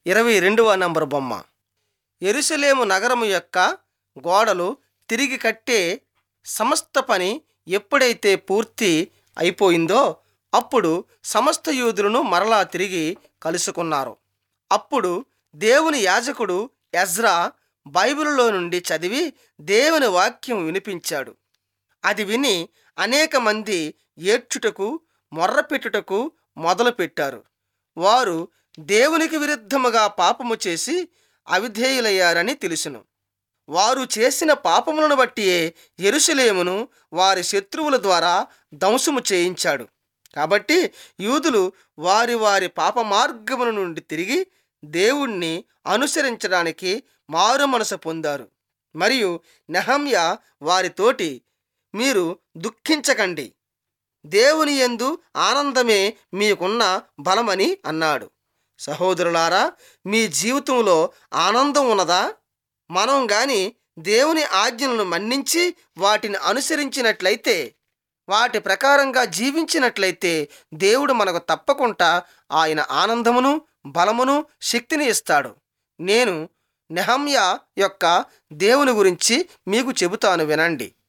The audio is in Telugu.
ఇరవై రెండవ నంబర్ బొమ్మ ఎరుసలేము నగరము యొక్క గోడలు తిరిగి కట్టే సమస్త పని ఎప్పుడైతే పూర్తి అయిపోయిందో అప్పుడు సమస్త యూదులను మరలా తిరిగి కలుసుకున్నారు అప్పుడు దేవుని యాజకుడు ఎజ్రా బైబిలులో నుండి చదివి దేవుని వాక్యం వినిపించాడు అది విని అనేక మంది ఏడ్చుటకు మొర్రపెట్టుటకు మొదలుపెట్టారు వారు దేవునికి విరుద్ధముగా పాపము చేసి అవిధేయులయ్యారని తెలుసును వారు చేసిన పాపములను బట్టియే ఎరుసలేమును వారి శత్రువుల ద్వారా ధ్వంసము చేయించాడు కాబట్టి యూదులు వారి వారి పాప మార్గముల నుండి తిరిగి దేవుణ్ణి అనుసరించడానికి మారు మనసు పొందారు మరియు నెహమ్య వారితోటి మీరు దుఃఖించకండి దేవుని యందు ఆనందమే మీకున్న బలమని అన్నాడు సహోదరులారా మీ జీవితంలో ఆనందం ఉన్నదా మనం గాని దేవుని ఆజ్ఞలను మన్నించి వాటిని అనుసరించినట్లయితే వాటి ప్రకారంగా జీవించినట్లయితే దేవుడు మనకు తప్పకుండా ఆయన ఆనందమును బలమును శక్తిని ఇస్తాడు నేను నెహమ్య యొక్క దేవుని గురించి మీకు చెబుతాను వినండి